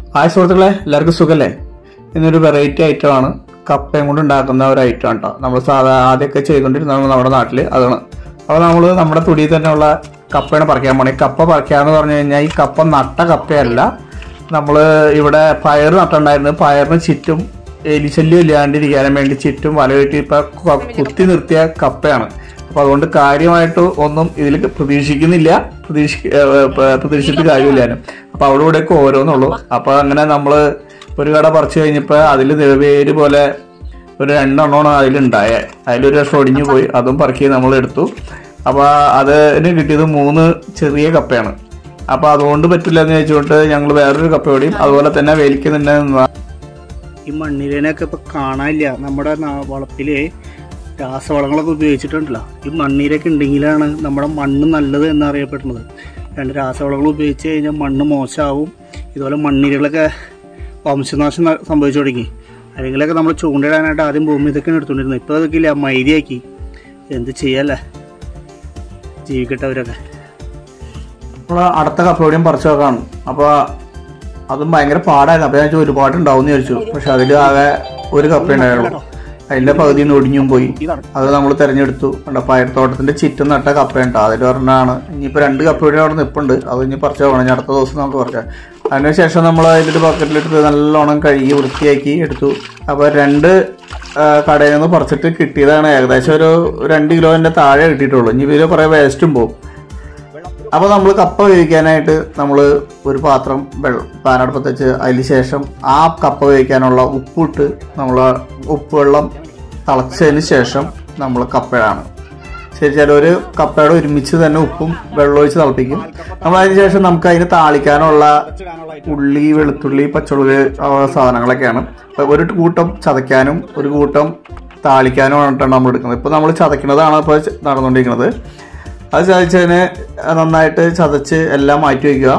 hi സുഹൃത്തുക്കളെ എല്ലാവർക്കും സുഖല്ലേ ഇന്നൊരു വെറൈറ്റി ഐറ്റമാണ് കപ്പയും കൊണ്ട് ഉണ്ടാക്കുന്ന ഒരു ഐറ്റം കേട്ടോ നമ്മൾ സാധാ ആദ്യമൊക്കെ ചെയ്തുകൊണ്ടിരുന്നതാണ് നമ്മുടെ നാട്ടിൽ അതാണ് അപ്പോൾ നമ്മൾ നമ്മുടെ തുടിയിൽ തന്നെയുള്ള കപ്പയാണ് പറിക്കാൻ പോണേ കപ്പ പറിക്കാന്ന് പറഞ്ഞു കഴിഞ്ഞാൽ ഈ കപ്പ നട്ട കപ്പയല്ല നമ്മൾ ഇവിടെ പയർ നട്ടുണ്ടായിരുന്നു പയറിന് ചുറ്റും എലിശല്യം ഇല്ലാണ്ടിരിക്കാനും വേണ്ടി ചുറ്റും വല കെട്ടി ഇപ്പൊ ക- കുത്തി നിർത്തിയ കപ്പയാണ് അപ്പൊ അതുകൊണ്ട് കാര്യമായിട്ട് ഒന്നും ഇതിൽ പ്രതീക്ഷിക്കുന്നില്ല പ്രതീക്ഷ പ്രതീക്ഷിച്ചിട്ട് കാര്യമില്ലാനും അപ്പൊ അവിടെ ഇവിടെയൊക്കെ ഓരോന്നുള്ളൂ അപ്പൊ അങ്ങനെ നമ്മള് ഒരു കട പറിച്ചു കഴിഞ്ഞപ്പോ അതിൽ വേര് പോലെ ഒരു രണ്ടെണ്ണമാണ് അതിലുണ്ടായേ അതിലൊരു വർഷം ഒടിഞ്ഞു പോയി അതും പറക്കി നമ്മൾ എടുത്തു അപ്പൊ അതിന് കിട്ടിയത് മൂന്ന് ചെറിയ കപ്പയാണ് അപ്പൊ അതുകൊണ്ട് പറ്റില്ല എന്ന് വെച്ചുകൊണ്ട് ഞങ്ങൾ വേറൊരു കപ്പ ഓടിയും അതുപോലെ തന്നെ വേലിക്ക് തന്നെ നിന്ന ഈ മണ്ണിരേനൊക്കെ ഇപ്പൊ കാണാനില്ല നമ്മുടെ നാ- വളപ്പില് രാസവളങ്ങളൊക്കെ ഉപയോഗിച്ചിട്ടുണ്ടല്ലോ ഈ മണ്ണീരൊക്കെ ഉണ്ടെങ്കിലാണ് നമ്മുടെ മണ്ണ് നല്ലത് എന്നറിയപ്പെടുന്നത് രണ്ട് രാസവളങ്ങൾ ഉപയോഗിച്ച് കഴിഞ്ഞാൽ മണ്ണ് മോശമാവും ഇതുപോലെ മണ്ണീരകളൊക്കെ വംശനാശം ന- സംഭവിച്ചു തുടങ്ങി അല്ലെങ്കിലൊക്കെ നമ്മൾ ചൂണ്ടിടാനായിട്ട് ആദ്യം ഭൂമി ഇതൊക്കെയാണ് എടുത്തുകൊണ്ടിരുന്നത് ഇപ്പോൾ അതൊക്കെ ഇല്ല മൈദയാക്കി എന്ത് ചെയ്യല്ലേ ജീവിക്കട്ടെ അവരൊക്കെ നമ്മള് അടുത്ത കപ്പയോടെയും പറിച്ചു നോക്കാണ് അപ്പൊ അതും ഭയങ്കര പാടായിരുന്നു അപ്പൊ ഞാൻ വിചാരിച്ചു ഒരുപാട് ഉണ്ടാവും എന്ന് വിചാരിച്ചു പക്ഷെ അതിൽ ആകെ ഒരു കപ്പ ഉണ്ടായുള്ളൂ അതിന്റെ പകുതി ഒടിഞ്ഞും പോയി അത് നമ്മൾ തെരഞ്ഞെടുത്തു കണ്ടോ പയർത്തോട്ടത്തിന്റെ ചുറ്റും നട്ട കപ്പയുണ്ട് അതിൽ ഒരെണ്ണമാണ് ഇനിയിപ്പോ രണ്ട് കപ്പയുടെ അവിടെ നിപ്പുണ്ട് അത് ഇനി പറിച്ചു പോകണം ഇനി അടുത്ത ദിവസം നമുക്ക് പറിക്കാം അതിനുശേഷം നമ്മൾ അതിലൊരു ബക്കറ്റിലെടുത്ത് നല്ലോണം കഴുകി വൃത്തിയാക്കി എടുത്തു അപ്പൊ രണ്ട് ആ, കടയിൽ നിന്ന് പറിച്ചിട്ട് കിട്ടിയതാണ് ഏകദേശം ഒരു രണ്ട് കിലോന്റെ താഴെ കിട്ടിയിട്ടുള്ളൂ ഇനി ഇതിൽ കുറെ വേസ്റ്റും പോകും അപ്പോൾ നമ്മൾ കപ്പ വേവിക്കാനായിട്ട് നമ്മൾ ഒരു പാത്രം വെള്ളം പാനടുപ്പത്ത് വെച്ച് അതിന് ശേഷം ആ കപ്പ വേവിക്കാനുള്ള ഉപ്പിട്ട് നമ്മൾ ഉപ്പ് വെള്ളം തിളച്ചതിന് ശേഷം നമ്മൾ കപ്പയാണ് ശരി ചിലവർ കപ്പയുടെ ഒരുമിച്ച് തന്നെ ഉപ്പും വെള്ളം ഒഴിച്ച് തിളപ്പിക്കും നമ്മൾ അതിന് ശേഷം നമുക്ക് അതിന് താളിക്കാനുള്ള ഉള്ളി വെളുത്തുള്ളി പച്ചമുളക് ആ സാധനങ്ങളൊക്കെയാണ് അപ്പൊ ഒരു കൂട്ടം ചതയ്ക്കാനും ഒരു കൂട്ടം താളിക്കാനും ആയിട്ടാണ് നമ്മൾ എടുക്കുന്നത് ഇപ്പോൾ നമ്മൾ ചതയ്ക്കുന്നതാണ് ഇപ്പോൾ നടന്നുകൊണ്ടിരിക്കുന്നത് അത് ചതച്ചതിന് നന്നായിട്ട് ചതച്ച് എല്ലാം മാറ്റി വയ്ക്കുക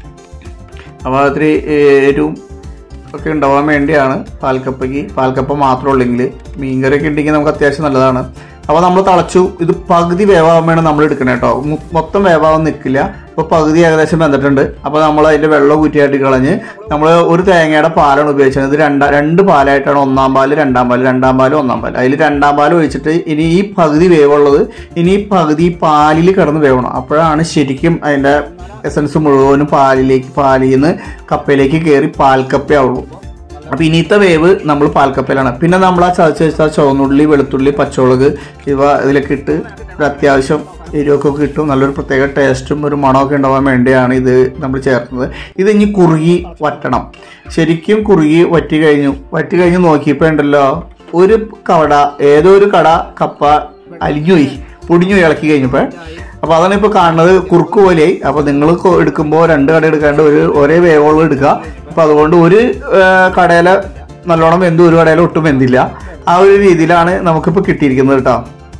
അപ്പോൾ ഇത്തിരി എരിവും ഒക്കെ ഉണ്ടാവാൻ വേണ്ടിയാണ് പാൽക്കപ്പയ്ക്ക് പാൽക്കപ്പ മാത്രമേ ഉള്ളെങ്കിൽ മീൻകറിയൊക്കെ ഉണ്ടെങ്കിൽ നമുക്ക് അത്യാവശ്യം നല്ലതാണ് അപ്പോൾ നമ്മൾ തിളച്ചു ഇത് പകുതി വേവാൻ വേണം നമ്മൾ എടുക്കണേ കേട്ടോ മു- മൊത്തം വേവാൻ നിൽക്കില്ല അപ്പോൾ പകുതി ഏകദേശം വെന്തിട്ടുണ്ട് അപ്പോൾ നമ്മൾ അതിൻ്റെ വെള്ളം കൂറ്റിയായിട്ട് കളഞ്ഞ് നമ്മൾ ഒരു തേങ്ങയുടെ പാലാണ് ഉപയോഗിച്ചത് ഇത് രണ്ടാ രണ്ട് പാലായിട്ടാണ് ഒന്നാം പാല് രണ്ടാം പാല് രണ്ടാം പാല് ഒന്നാം പാല് അതിൽ രണ്ടാം പാല് ഒഴിച്ചിട്ട് ഇനി ഈ പകുതി വേവുള്ളത് ഇനി ഈ പകുതി പാലിൽ കിടന്ന് വേവണം അപ്പോഴാണ് ശരിക്കും അതിൻ്റെ എസൻസ് മുഴുവനും പാലിലേക്ക് പാലിൽ നിന്ന് കപ്പയിലേക്ക് കയറി പാൽക്കപ്പയാവുള്ളൂ അപ്പൊ ഇനിത്തെ വേവ് നമ്മൾ പാൽക്കപ്പയിലാണ് പിന്നെ നമ്മൾ ആ ചതച്ച് വെച്ച ചുവന്നുള്ളി വെളുത്തുള്ളി പച്ചമുളക് ഇവ ഇതിലൊക്കെ ഇട്ട് ഒരു അത്യാവശ്യം എരിവൊക്കെ കിട്ടും നല്ലൊരു പ്രത്യേക ടേസ്റ്റും ഒരു മണമൊക്കെ ഉണ്ടാവാൻ വേണ്ടിയാണ് ഇത് നമ്മൾ ചേർക്കുന്നത് ഇത് ഇനി കുറുകി വറ്റണം ശരിക്കും കുറുകി വറ്റി കഴിഞ്ഞു വറ്റി കഴിഞ്ഞ് നോക്കിയപ്പോൾ ഉണ്ടല്ലോ ഒരു കവട ഏതോ ഒരു കട കപ്പ അലിഞ്ഞുപോയി പൊടിഞ്ഞു ഇളക്കി കഴിഞ്ഞപ്പോൾ അപ്പൊ അതാണ് ഇപ്പൊ കാണുന്നത് കുറുക്ക് പോലെയായി അപ്പൊ നിങ്ങൾ എടുക്കുമ്പോൾ രണ്ട് കട എടുക്കാണ്ട് ഒരു ഒരേ വേവോളം എടുക്കുക അപ്പൊ അതുകൊണ്ട് ഒരു ആ, കടയിലെ നല്ലോണം വെന്തു ഒരു കടയില ഒട്ടും വെന്തില്ല ആ ഒരു രീതിയിലാണ് നമുക്കിപ്പോ കിട്ടിയിരിക്കുന്നത് കേട്ടോ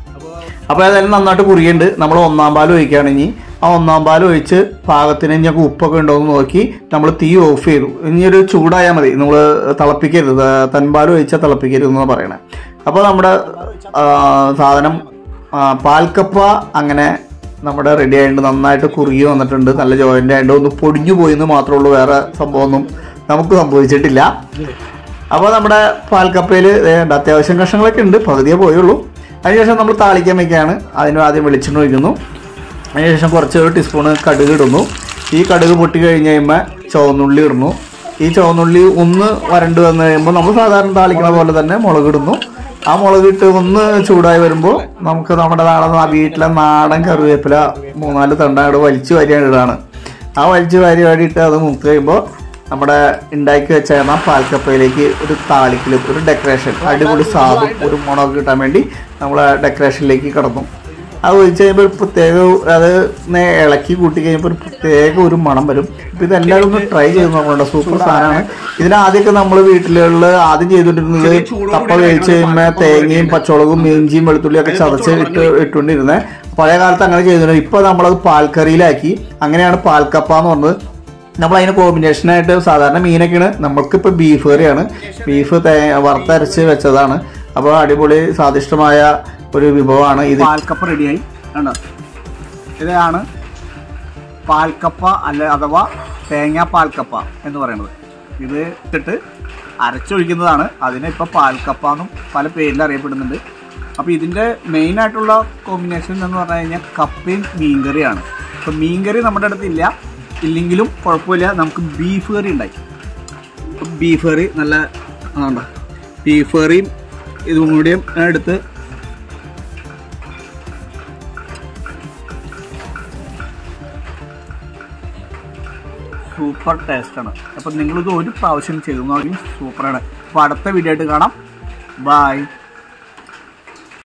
അപ്പൊ ഏതായാലും നന്നായിട്ട് കുറിയുണ്ട് നമ്മൾ ഒന്നാം പാൽ ഒഴിക്കുകയാണെങ്കിൽ ആ ഒന്നാം പാൽ ഒഴിച്ച് പാകത്തിന് ഞങ്ങൾക്ക് ഉപ്പൊക്കെ ഉണ്ടോ എന്ന് നോക്കി നമ്മൾ തീ ഓഫ് ചെയ്തു ഇനി ഒരു ചൂടായാൽ മതി നമ്മൾ തിളപ്പിക്കരുത് തൻപാൽ ഒഴിച്ചാൽ തിളപ്പിക്കരുത് എന്ന് പറയണേ അപ്പോൾ നമ്മുടെ ആ, സാധനം ആ, പാൽക്കപ്പ അങ്ങനെ നമ്മുടെ റെഡി ആയിട്ട് നന്നായിട്ട് കുറുകി വന്നിട്ടുണ്ട് നല്ല ജോയിന്റ് ആയിട്ട് ഒന്ന് പൊടിഞ്ഞു പോയി എന്ന് മാത്രമേ ഉള്ളൂ വേറെ സംഭവമൊന്നും നമുക്ക് സംഭവിച്ചിട്ടില്ല അപ്പോൾ നമ്മുടെ പാൽക്കപ്പയിൽ അത്യാവശ്യം കഷ്ണങ്ങളൊക്കെ ഉണ്ട് പകുതിയേ പോയുള്ളൂ അതിനുശേഷം നമ്മൾ താളിക്കാൻ വെക്കുകയാണ് അതിന് ആദ്യം വെളിച്ചെണ്ണ ഒഴിക്കുന്നു അതിനുശേഷം കുറച്ച് ഒരു ടീസ്പൂണ് കടുക് ഇടുന്നു ഈ കടുക് പൊട്ടി കഴിഞ്ഞ് കഴിയുമ്പോൾ ചുവന്നുള്ളി ഇടുന്നു ഈ ചുവന്നുള്ളി ഒന്ന് വരണ്ട് വന്നു കഴിയുമ്പോൾ നമ്മൾ സാധാരണ താളിക്കുന്ന പോലെ തന്നെ മുളക് ഇടുന്നു ആ മുളക് ഇട്ട് ഒന്ന് ചൂടായി വരുമ്പോൾ നമുക്ക് നമ്മുടെ നാടൻ വീട്ടിലെ നാടൻ കറിവേപ്പില മൂന്നാല് തണ്ടാട് വലിച്ചു വാരിയാണ് ഇടാണ് ആ വലിച്ചു വാരി വാരിയിട്ട് അത് മൂത്ത് കഴിയുമ്പോൾ നമ്മുടെ ഉണ്ടാക്കി വെച്ചേർന്ന പാൽക്കപ്പയിലേക്ക് ഒരു താളിക്കലും ഒരു ഡെക്കറേഷൻ അടിപൊളി സാദും ഒരു മുളക് കിട്ടാൻ വേണ്ടി നമ്മൾ ഡെക്കറേഷനിലേക്ക് കടന്നു അത് ഒഴിച്ച് കഴിയുമ്പോൾ ഒരു പ്രത്യേക അത് നേ ഇളക്കി കൂട്ടി കഴിയുമ്പോൾ ഒരു പ്രത്യേക ഒരു മണം വരും ഇപ്പം ഇതെല്ലാവരും ഒന്ന് ട്രൈ ചെയ്ത് നോക്കണ്ട സൂപ്പർ സാധനമാണ് ഇതിന് ആദ്യമൊക്കെ നമ്മൾ വീട്ടിലുള്ള ആദ്യം ചെയ്തുകൊണ്ടിരുന്നത് കപ്പ വേവിച്ച് കഴിയുമ്പോൾ തേങ്ങയും പച്ചമുളകും ഇഞ്ചിയും വെളുത്തുള്ളിയും ഒക്കെ ചതച്ച് ഇട്ട് ഇട്ടുകൊണ്ടിരുന്നത് പഴയ കാലത്ത് അങ്ങനെ ചെയ്തിരുന്നത് ഇപ്പോൾ നമ്മളത് പാൽക്കറിയിലാക്കി അങ്ങനെയാണ് പാൽക്കപ്പ എന്ന് പറഞ്ഞത് നമ്മൾ അതിന് കോമ്പിനേഷനായിട്ട് സാധാരണ മീനൊക്കെയാണ് നമ്മൾക്കിപ്പോൾ ബീഫ് കറിയാണ് ബീഫ് തേ വറുത്തരച്ച് വെച്ചതാണ് അപ്പോൾ അടിപൊളി സ്വാദിഷ്ടമായ ഒരു വിഭവമാണ് ഇത് പാൽക്കപ്പ റെഡിയായി കണ്ടോ ഇതാണ് പാൽക്കപ്പ അല്ല അഥവാ തേങ്ങ പാൽക്കപ്പ എന്ന് പറയുന്നത് ഇത് ഇട്ടിട്ട് അരച്ചൊഴിക്കുന്നതാണ് അതിനെ ഇപ്പോൾ പാൽക്കപ്പ എന്നും പല പേരിൽ അറിയപ്പെടുന്നുണ്ട് അപ്പോൾ ഇതിൻ്റെ മെയിൻ ആയിട്ടുള്ള കോമ്പിനേഷൻ എന്ന് പറഞ്ഞു കഴിഞ്ഞാൽ കപ്പയും മീൻകറിയാണ് അപ്പോൾ മീൻകറി നമ്മുടെ അടുത്തില്ല ഇല്ലെങ്കിലും കുഴപ്പമില്ല നമുക്ക് ബീഫ് കറി ഉണ്ടായി ബീഫ് കറി നല്ല അതുകൊണ്ട് ബീഫ് കറിയും ഇതും കൂടിയും എടുത്ത് സൂപ്പർ ടേസ്റ്റാണ് അപ്പം നിങ്ങളിത് ഒരു പ്രാവശ്യം ചെയ്തു നോക്കി സൂപ്പറാണ് അപ്പോൾ അടുത്ത വീഡിയോ ആയിട്ട് കാണാം ബായ്